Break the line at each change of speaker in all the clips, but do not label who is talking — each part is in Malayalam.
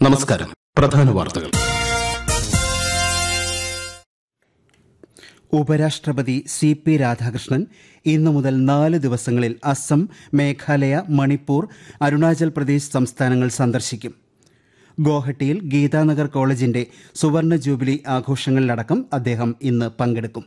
നമസ്കാരം പ്രധാന വാർത്തകൾ
ഉപരാഷ്ട്രപതി സി പി രാധാകൃഷ്ണൻ ഇന്നു മുതൽ നാല് ദിവസങ്ങളിൽ അസം മേഘാലയ മണിപ്പൂർ അരുണാചൽ പ്രദേശ് സംസ്ഥാനങ്ങൾ സന്ദർശിക്കും ഗോഹട്ടിയിൽ ഗീതാനഗർ കോളേജിന്റെ സുവർണ ജൂബിലി ആഘോഷങ്ങളിലടക്കം അദ്ദേഹം ഇന്ന് പങ്കെടുക്കും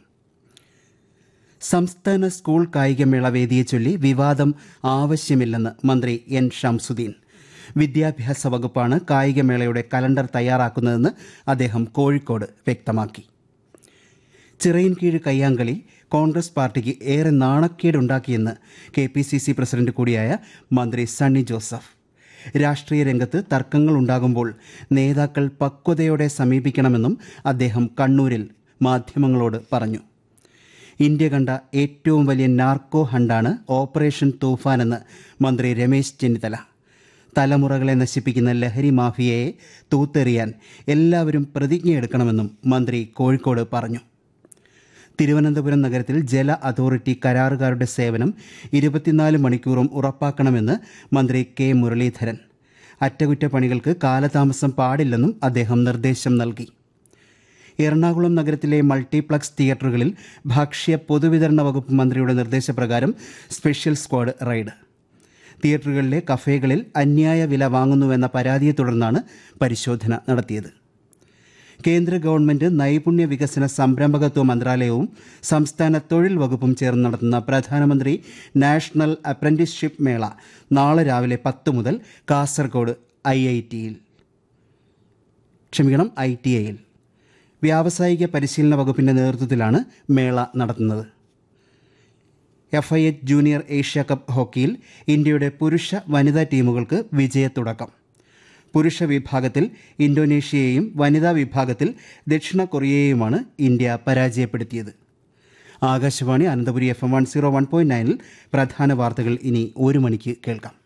സംസ്ഥാന സ്കൂൾ കായികമേള വേദിയെ ചൊല്ലി വിവാദം ആവശ്യമില്ലെന്ന് മന്ത്രി എൻ ഷംസുദ്ദീൻ വിദ്യാഭ്യാസ വകുപ്പാണ് കായികമേളയുടെ കലണ്ടർ തയ്യാറാക്കുന്നതെന്ന് അദ്ദേഹം കോഴിക്കോട് വ്യക്തമാക്കി ചിറയിൻകീഴ് കയ്യാങ്കളി കോൺഗ്രസ് പാർട്ടിക്ക് ഏറെ നാണക്കേടുണ്ടാക്കിയെന്ന് K P C C president കൂടിയായ മന്ത്രി സണ്ണി ജോസഫ് രാഷ്ട്രീയ രംഗത്ത് തർക്കങ്ങൾ ഉണ്ടാകുമ്പോൾ നേതാക്കൾ പക്വതയോടെ സമീപിക്കണമെന്നും അദ്ദേഹം കണ്ണൂരിൽ മാധ്യമങ്ങളോട് പറഞ്ഞു ഇന്ത്യ കണ്ട ഏറ്റവും വലിയ നാർക്കോ ഹണ്ടാണ് ഓപ്പറേഷൻ തൂഫാനെന്ന് മന്ത്രി രമേശ് ചെന്നിത്തല തലമുറകളെ നശിപ്പിക്കുന്ന ലഹരി മാഫിയയെ തൂത്തെറിയാൻ എല്ലാവരും പ്രതിജ്ഞയെടുക്കണമെന്നും മന്ത്രി കോഴിക്കോട് പറഞ്ഞു തിരുവനന്തപുരം നഗരത്തിൽ ജല അതോറിറ്റി കരാറുകാരുടെ സേവനം ഇരുപത്തിനാല് മണിക്കൂറും ഉറപ്പാക്കണമെന്ന് മന്ത്രി കെ മുരളീധരൻ അറ്റകുറ്റപ്പണികൾക്ക് കാലതാമസം പാടില്ലെന്നും അദ്ദേഹം നിർദ്ദേശം നൽകി എറണാകുളം നഗരത്തിലെ മൾട്ടിപ്ലക്സ് തിയേറ്ററുകളിൽ ഭക്ഷ്യ പൊതുവിതരണ വകുപ്പ് മന്ത്രിയുടെ നിർദ്ദേശപ്രകാരം സ്പെഷ്യൽ സ്ക്വാഡ് റെയ്ഡ് തിയേറ്ററുകളിലെ കഫേകളിൽ അന്യായ വില വാങ്ങുന്നുവെന്ന പരാതിയെ തുടർന്നാണ് പരിശോധന നടത്തിയത് കേന്ദ്ര ഗവൺമെന്റ് നൈപുണ്യ വികസന സംരംഭകത്വ മന്ത്രാലയവും സംസ്ഥാന തൊഴിൽ വകുപ്പും ചേർന്ന് നടത്തുന്ന പ്രധാനമന്ത്രി നാഷണൽ അപ്രന്റീസ്ഷിപ്പ് മേള നാളെ രാവിലെ പത്ത് മുതൽ കാസർഗോഡ് ഐ ഐ ടിയിൽ ക്ഷമിക്കണം ഐ ടി ഐയിൽ വ്യാവസായിക പരിശീലന വകുപ്പിന്റെ നേതൃത്വത്തിലാണ് മേള നടത്തുന്നത് F I H junior Asia cup ഹോക്കിയിൽ ഇന്ത്യയുടെ പുരുഷ വനിതാ ടീമുകൾക്ക് വിജയത്തുടക്കം പുരുഷ വിഭാഗത്തിൽ ഇന്തോനേഷ്യയെയും വനിതാ വിഭാഗത്തിൽ ദക്ഷിണ കൊറിയയെയുമാണ് ഇന്ത്യ പരാജയപ്പെടുത്തിയത് Akashvani Ananthapuri F M one zero one point നയനിൽ പ്രധാന വാർത്തകൾ ഇനി ഒരു മണിക്ക് കേൾക്കാം